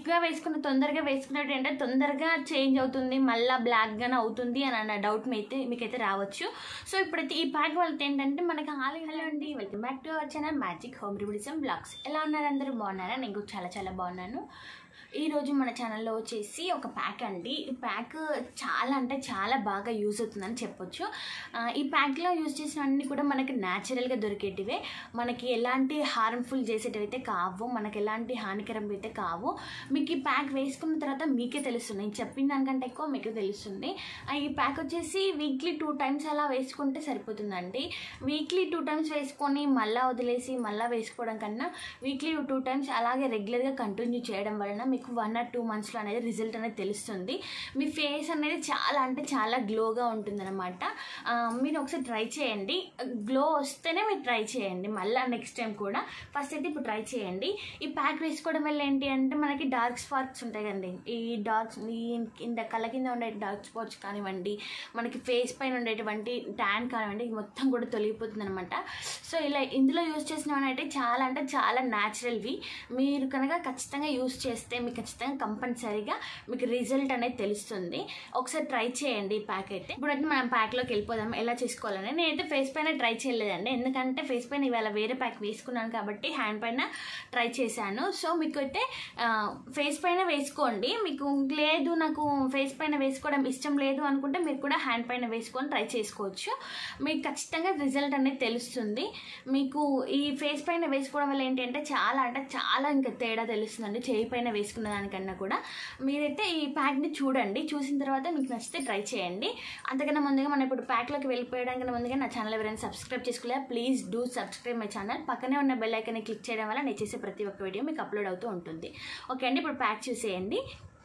థిక్గా వేసుకున్న తొందరగా వేసుకున్నట్టు అంటే తొందరగా చేంజ్ అవుతుంది మళ్ళీ బ్లాక్గానే అవుతుంది అని అన్న డౌట్ మీకైతే మీకైతే రావచ్చు సో ఇప్పుడైతే ఈ ప్యాక్ వాళ్ళతో ఏంటంటే మనకి హాలి హలో అండి welcome back to our channel magic home రివిడిజం బ్లాగ్స్ ఎలా ఉన్నారు అందరూ బాగున్నారా నేను కూడా చాలా చాలా బాగున్నాను ఈరోజు మన ఛానల్లో వచ్చేసి ఒక ప్యాక్ అండి ఈ ప్యాక్ చాలా అంటే చాలా బాగా యూజ్ అవుతుందని చెప్పొచ్చు ఆ, ఈ ప్యాక్లో యూజ్ చేసిన అన్ని కూడా మనకి న్యాచురల్గా దొరికేటివే మనకి ఎలాంటి హార్మ్ఫుల్ చేసేటివి అయితే కావు మనకి ఎలాంటి హానికరం అయితే కావు మీకు ఈ ప్యాక్ వేసుకున్న తర్వాత మీకే తెలుస్తుంది నేను చెప్పిన దానికంటే ఎక్కువ మీకు తెలుస్తుంది ఆ, ఈ ప్యాక్ వచ్చేసి వీక్లీ టూ టైమ్స్ అలా వేసుకుంటే సరిపోతుందండి వీక్లీ టూ టైమ్స్ వేసుకొని మళ్ళీ వదిలేసి మళ్ళీ వేసుకోవడం కన్నా వీక్లీ టూ టైమ్స్ అలాగే రెగ్యులర్గా కంటిన్యూ చేయడం వలన మీకు వన్ ఆర్ టూ మంత్స్లో అనేది రిజల్ట్ అనేది తెలుస్తుంది మీ ఫేస్ అనేది చాలా అంటే చాలా గ్లోగా ఉంటుందన్నమాట ఆ, మీరు ఒకసారి ట్రై చేయండి గ్లో వస్తేనే మీరు ట్రై చేయండి మళ్ళీ నెక్స్ట్ టైం కూడా ఫస్ట్ అయితే ఇప్పుడు ట్రై చేయండి ఈ ప్యాక్ వేసుకోవడం వల్ల ఏంటి అంటే మనకి డార్క్ స్పాట్స్ ఉంటాయి కదండి ఈ డార్క్ ఈ కింద కళ్ళ కింద ఉండే డార్క్ స్పాట్స్ కానివ్వండి మనకి ఫేస్ పైన ఉండేటువంటి ట్యాన్ కానివ్వండి ఇది మొత్తం కూడా తొలగిపోతుంది అనమాట సో ఇలా ఇందులో యూజ్ చేసినవి అంటే చాలా అంటే చాలా న్యాచురల్వి మీరు కనుక ఖచ్చితంగా యూజ్ చేస్తే మీకు ఖచ్చితంగా కంపల్సరీగా మీకు రిజల్ట్ అనేది తెలుస్తుంది ఒకసారి ట్రై చేయండి ఈ ప్యాక్ అయితే ఇప్పుడైతే మనం ప్యాక్లోకి వెళ్ళిపోదాం ఎలా చేసుకోవాలని నేనైతే ఫేస్ పైన ట్రై చేయలేదండి ఎందుకంటే ఫేస్ పైన ఇవాళ వేరే ప్యాక్ వేసుకున్నాను కాబట్టి హ్యాండ్ పైన ట్రై చేశాను సో మీకు అయితే ఫేస్ పైన వేసుకోండి మీకు లేదు నాకు ఫేస్ పైన వేసుకోవడం ఇష్టం లేదు అనుకుంటే మీరు కూడా హ్యాండ్ పైన వేసుకొని ట్రై చేసుకోవచ్చు మీకు ఖచ్చితంగా రిజల్ట్ అనేది తెలుస్తుంది మీకు ఈ ఫేస్ పైన వేసుకోవడం వల్ల ఏంటంటే చాలా అంటే చాలా ఇంకా తేడా తెలుస్తుందండి చేయి పైన వేసుకున్న దానికన్నా కూడా మీరైతే ఈ ప్యాక్ని చూడండి చూసిన తర్వాత మీకు నచ్చితే ట్రై చేయండి అంతకన్నా ముందుగా మనం ఇప్పుడు ప్యాక్లోకి వెళ్ళిపోయడానికి ముందుగా నా ఛానల్ ఎవరైనా సబ్స్క్రైబ్ చేసుకోలే please do subscribe my channel పక్కనే ఉన్న బెల్ ఐకన్ని క్లిక్ చేయడం వల్ల నేను చేసే ప్రతి ఒక్క వీడియో మీకు అప్లోడ్ అవుతూ ఉంటుంది ఓకే అండి ఇప్పుడు ప్యాక్ చూసేయండి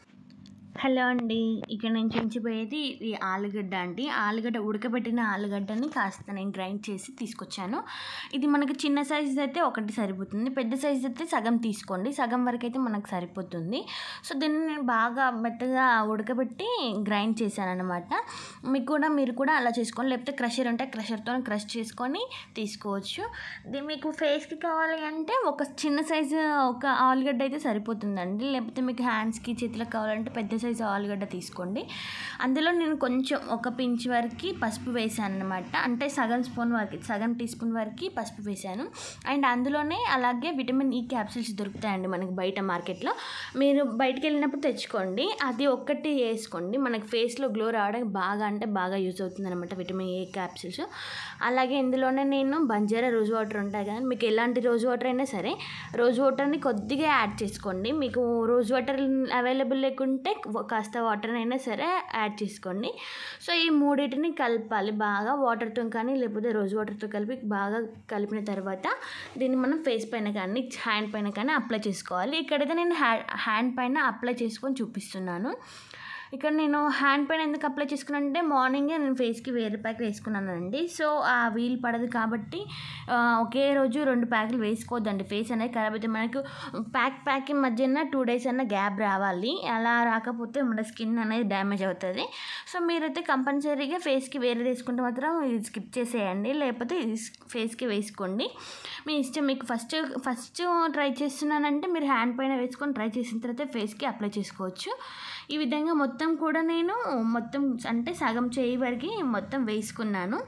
హలో అండి ఇక్కడ నేను చూపించిపోయేది ఈ ఆలుగడ్డ అండి ఆలుగడ్డ ఉడకబెట్టిన ఆలుగడ్డని కాస్త నేను గ్రైండ్ చేసి తీసుకొచ్చాను ఇది మనకి చిన్న సైజ్ అయితే ఒకటి సరిపోతుంది పెద్ద సైజ్ అయితే సగం తీసుకోండి సగం వరకు అయితే మనకు సరిపోతుంది సో దీన్ని నేను బాగా మెత్తగా ఉడకబెట్టి గ్రైండ్ చేశాను అనమాట మీకు కూడా మీరు కూడా అలా చేసుకోండి లేకపోతే క్రషర్ ఉంటే క్రషర్తో క్రష్ చేసుకొని తీసుకోవచ్చు ఇది మీకు ఫేస్కి కావాలి అంటే ఒక చిన్న సైజు ఒక ఆలుగడ్డ అయితే సరిపోతుందండి లేకపోతే మీకు హ్యాండ్స్కి చేతులకు కావాలంటే పెద్ద సైజు ఆలుగడ్డ తీసుకోండి అందులో నేను కొంచెం ఒక పించ్ వరకు పసుపు వేసాను అనమాట అంటే సగం స్పూన్ వరకు సగం టీ స్పూన్ వరకు పసుపు వేసాను అండ్ అందులోనే అలాగే విటమిన్ ఈ క్యాప్సిల్స్ దొరుకుతాయండి మనకి బయట మార్కెట్లో మీరు బయటికి వెళ్ళినప్పుడు తెచ్చుకోండి అది ఒక్కటి వేసుకోండి మనకి ఫేస్లో గ్లో రావడానికి బాగా అంటే బాగా యూజ్ అవుతుంది అనమాట విటమిన్ ఏ క్యాప్సిల్స్ అలాగే ఇందులోనే నేను బంజారా రోజ్ వాటర్ ఉంటాయి కదా మీకు ఎలాంటి రోజ్ వాటర్ అయినా సరే రోజ్ వాటర్ని కొద్దిగా యాడ్ చేసుకోండి మీకు రోజ్ వాటర్ అవైలబుల్ లేకుంటే కాస్త వాటర్ అయినా సరే యాడ్ చేసుకోండి సో ఈ మూడింటిని కలపాలి బాగా వాటర్తో కానీ లేకపోతే రోజ్ వాటర్తో కలిపి బాగా కలిపిన తర్వాత దీన్ని మనం ఫేస్ పైన కానీ హ్యాండ్ పైన కానీ అప్లై చేసుకోవాలి ఇక్కడైతే నేను హ్యాండ్ పైన అప్లై చేసుకొని చూపిస్తున్నాను ఇక్కడ నేను హ్యాండ్ పైన ఎందుకు అప్లై చేసుకున్నానంటే మార్నింగే నేను ఫేస్కి వేరే ప్యాక్ వేసుకున్నానండి సో ఆ వీల్ పడదు కాబట్టి ఆ, ఒకే రోజు రెండు ప్యాకులు వేసుకోవద్దండి ఫేస్ అనేది ఖరాబ్ అయితే మనకు ప్యాక్ ప్యాక్ మధ్యన టూ డేస్ అన్న గ్యాప్ రావాలి అలా రాకపోతే మన స్కిన్ అనేది డ్యామేజ్ అవుతుంది సో మీరైతే కంపల్సరీగా ఫేస్కి వేరే వేసుకుంటే మాత్రం ఇది స్కిప్ చేసేయండి లేకపోతే ఇది ఫేస్కి వేసుకోండి మీ ఇష్టం మీకు ఫస్ట్ ఫస్ట్ ట్రై చేస్తున్నానంటే మీరు హ్యాండ్ పైన వేసుకొని ట్రై చేసిన తర్వాత ఫేస్కి అప్లై చేసుకోవచ్చు ఈ విధంగా మొత్తం కూడా నేను మొత్తం అంటే సగం చేయి వరకు మొత్తం వేసుకున్నాను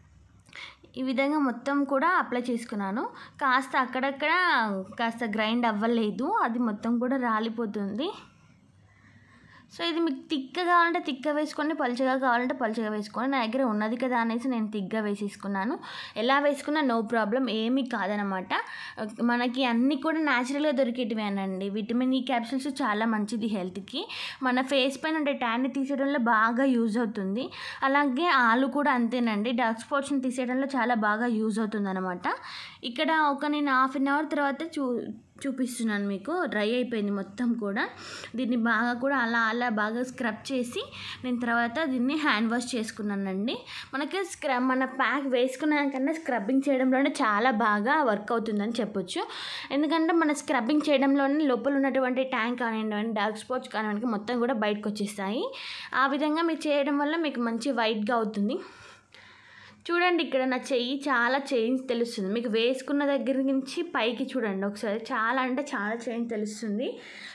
ఈ విధంగా మొత్తం కూడా అప్లై చేసుకున్నాను కాస్త అక్కడక్కడ కాస్త గ్రైండ్ అవ్వలేదు అది మొత్తం కూడా రాలిపోతుంది సో ఇది మీకు తిక్కగా కావాలంటే తిక్క వేసుకోండి పలుచగా కావాలంటే పలుచగా వేసుకోండి నా దగ్గర ఉన్నది కదా అనేసి నేను తిగ్గగా వేసేసుకున్నాను ఎలా వేసుకున్నా నో ప్రాబ్లం ఏమీ కాదనమాట మనకి అన్నీ కూడా న్యాచురల్గా దొరికేటివేనండి విటమిన్ ఈ క్యాప్సూల్స్ చాలా మంచిది హెల్త్కి మన ఫేస్ పైన ఉండే ట్యాన్ని తీసేయడంలో బాగా యూజ్ అవుతుంది అలాగే ఆలు కూడా అంతేనండి డార్క్ స్పాట్స్ని తీసేయడంలో చాలా బాగా యూజ్ అవుతుంది అనమాట ఇక్కడ ఒక నేను హాఫ్ అన్ అవర్ తర్వాత చూ చూపిస్తున్నాను మీకు డ్రై అయిపోయింది మొత్తం కూడా దీన్ని బాగా కూడా అలా అలా బాగా స్క్రబ్ చేసి నేను తర్వాత దీన్ని హ్యాండ్ వాష్ చేసుకున్నానండి మనకి స్క్రబ్ మన ప్యాక్ వేసుకున్నాకన్నా స్క్రబ్బింగ్ చేయడంలోనే చాలా బాగా వర్క్ అవుతుందని చెప్పొచ్చు ఎందుకంటే మన స్క్రబ్బింగ్ చేయడంలోనే లోపల ఉన్నటువంటి ట్యాంక్ కానివ్వండి డార్క్ స్పాట్స్ కానివ్వండి మొత్తం కూడా బయటకు వచ్చేస్తాయి ఆ విధంగా మీరు చేయడం వల్ల మీకు మంచి వైట్గా అవుతుంది చూడండి ఇక్కడ నా చెయ్యి చాలా చేంజ్ తెలుస్తుంది మీకు వేసుకున్న దగ్గర నుంచి పైకి చూడండి ఒకసారి చాలా అంటే చాలా చేంజ్ తెలుస్తుంది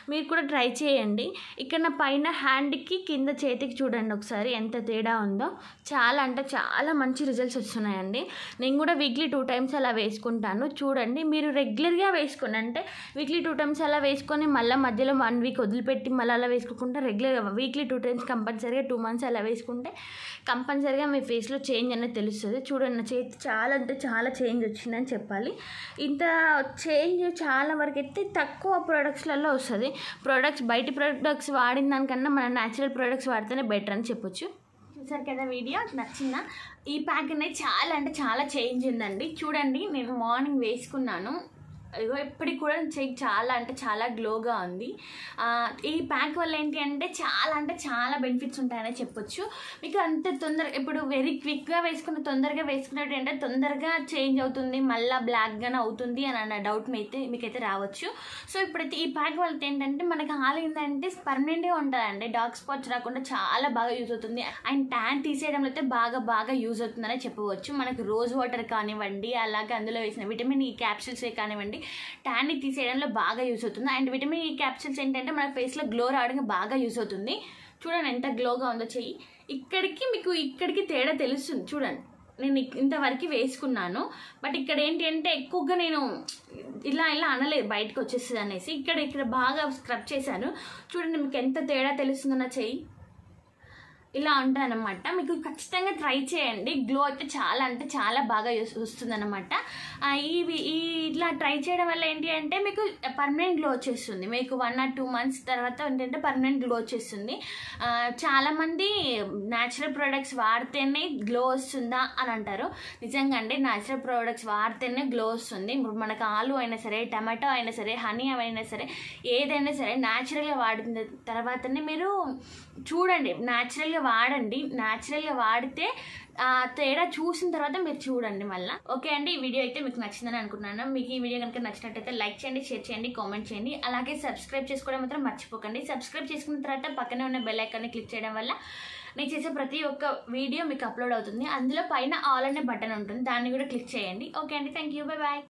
మీరు కూడా ట్రై చేయండి ఇక్కడ నా పైన హ్యాండ్కి కింద చేతికి చూడండి ఒకసారి ఎంత తేడా ఉందో చాలా అంటే చాలా మంచి రిజల్ట్స్ వస్తున్నాయండి నేను కూడా వీక్లీ టూ టైమ్స్ అలా వేసుకుంటాను చూడండి మీరు రెగ్యులర్గా వేసుకోండి అంటే వీక్లీ టూ టైమ్స్ అలా వేసుకొని మళ్ళీ మధ్యలో వన్ వీక్ వదిలిపెట్టి మళ్ళీ అలా వేసుకోకుండా రెగ్యులర్గా వీక్లీ టూ టైమ్స్ కంపల్సరీగా టూ మంత్స్ అలా వేసుకుంటే కంపల్సరీగా మీ ఫేస్లో చేంజ్ అనేది తెలుస్తుంది చూడండి నా చేతి చాలా అంటే చాలా చేంజ్ వచ్చిందని చెప్పాలి ఇంత చేంజ్ చాలా వరకు అయితే తక్కువ ప్రోడక్ట్స్లలో వస్తుంది ప్రోడక్ట్స్ బయట ప్రోడక్ట్స్ వాడిన దానికన్నా మన న్యాచురల్ ప్రోడక్ట్స్ వాడితేనే బెటర్ అని చెప్పొచ్చు చూసారు కదా వీడియో నచ్చిందా ఈ ప్యాక్ అనేది చాలా అంటే చాలా చేంజ్ ఉందండి చూడండి నేను మార్నింగ్ వేసుకున్నాను ఇగో ఇప్పటికి కూడా చెయ్యి చాలా అంటే చాలా గ్లోగా ఉంది ఆ, ఈ ప్యాక్ వల్ల ఏంటి అంటే చాలా అంటే చాలా బెనిఫిట్స్ ఉంటాయని చెప్పొచ్చు మీకు అంత తొందరగా ఇప్పుడు వెరీ క్విక్గా వేసుకున్న తొందరగా వేసుకున్నట్టు అంటే తొందరగా చేంజ్ అవుతుంది మళ్ళీ బ్లాక్గానే అవుతుంది అని అన్న డౌట్ అయితే మీకైతే రావచ్చు సో ఇప్పుడైతే ఈ ప్యాక్ వల్ల ఏంటంటే మనకి హాల్ ఏంటంటే పర్మనెంట్గా ఉంటుందండి డార్క్ స్పాట్స్ రాకుండా చాలా బాగా యూజ్ అవుతుంది అండ్ ట్యాన్ తీసేయడంలో అయితే బాగా బాగా యూజ్ అవుతుందనే చెప్పవచ్చు మనకు రోజ్ వాటర్ కానివ్వండి అలాగే అందులో వేసిన విటమిన్ ఈ క్యాప్సూల్సే కానివ్వండి ట్యాన్ని తీసేయడంలో బాగా యూజ్ అవుతుంది అండ్ విటమిన్ ఈ క్యాప్సూల్స్ ఏంటంటే మన ఫేస్లో గ్లో రావడానికి బాగా యూజ్ అవుతుంది చూడండి ఎంత గ్లోగా ఉందో చెయ్యి ఇక్కడికి మీకు ఇక్కడికి తేడా తెలుస్తుంది చూడండి నేను ఇక్- ఇంతవరకు వేసుకున్నాను బట్ ఇక్కడ ఏంటి అంటే ఎక్కువగా నేను ఇలా ఇలా అనలేదు బయటకు వచ్చేస్తుంది అనేసి ఇక్కడ ఇక్కడ బాగా స్క్రబ్ చేశాను చూడండి మీకు ఎంత తేడా తెలుస్తుందో నా చెయ్యి ఇలా ఉంటాయన్నమాట మీకు ఖచ్చితంగా ట్రై చేయండి గ్లో అయితే చాలా అంటే చాలా బాగా వస్తుంది అనమాట ఇవి ఈ ఇట్లా ట్రై చేయడం వల్ల ఏంటి అంటే మీకు పర్మనెంట్ గ్లో వచ్చేస్తుంది మీకు వన్ ఆర్ టూ మంత్స్ తర్వాత ఏంటంటే పర్మనెంట్ గ్లో వచ్చేస్తుంది ఆ, చాలామంది న్యాచురల్ ప్రోడక్ట్స్ వాడితేనే గ్లో వస్తుందా అని అంటారు నిజంగా అండి న్యాచురల్ ప్రోడక్ట్స్ వాడితేనే గ్లో వస్తుంది ఇప్పుడు మనకు ఆలు అయినా సరే టమాటో అయినా సరే హనీ అయినా సరే ఏదైనా సరే న్యాచురల్గా వాడిన తర్వాతనే మీరు చూడండి న్యాచురల్గా వాడండి న్యాచురల్గా వాడితే ఆ తేడా చూసిన తర్వాత మీరు చూడండి మళ్ళీ ఓకే అండి ఈ వీడియో అయితే మీకు నచ్చిందని అనుకుంటున్నాను మీకు ఈ వీడియో కనుక నచ్చినట్టయితే లైక్ చేయండి షేర్ చేయండి కామెంట్ చేయండి అలాగే సబ్స్క్రైబ్ చేసుకోవడం మాత్రం మర్చిపోకండి సబ్స్క్రైబ్ చేసుకున్న తర్వాత పక్కనే ఉన్న బెల్ ఐకాన్ని క్లిక్ చేయడం వల్ల నేను చేసే ప్రతి ఒక్క వీడియో మీకు అప్లోడ్ అవుతుంది అందులో పైన ఆల్ అనే బటన్ ఉంటుంది దాన్ని కూడా క్లిక్ చేయండి ఓకే అండి థ్యాంక్ యూ బై బాయ్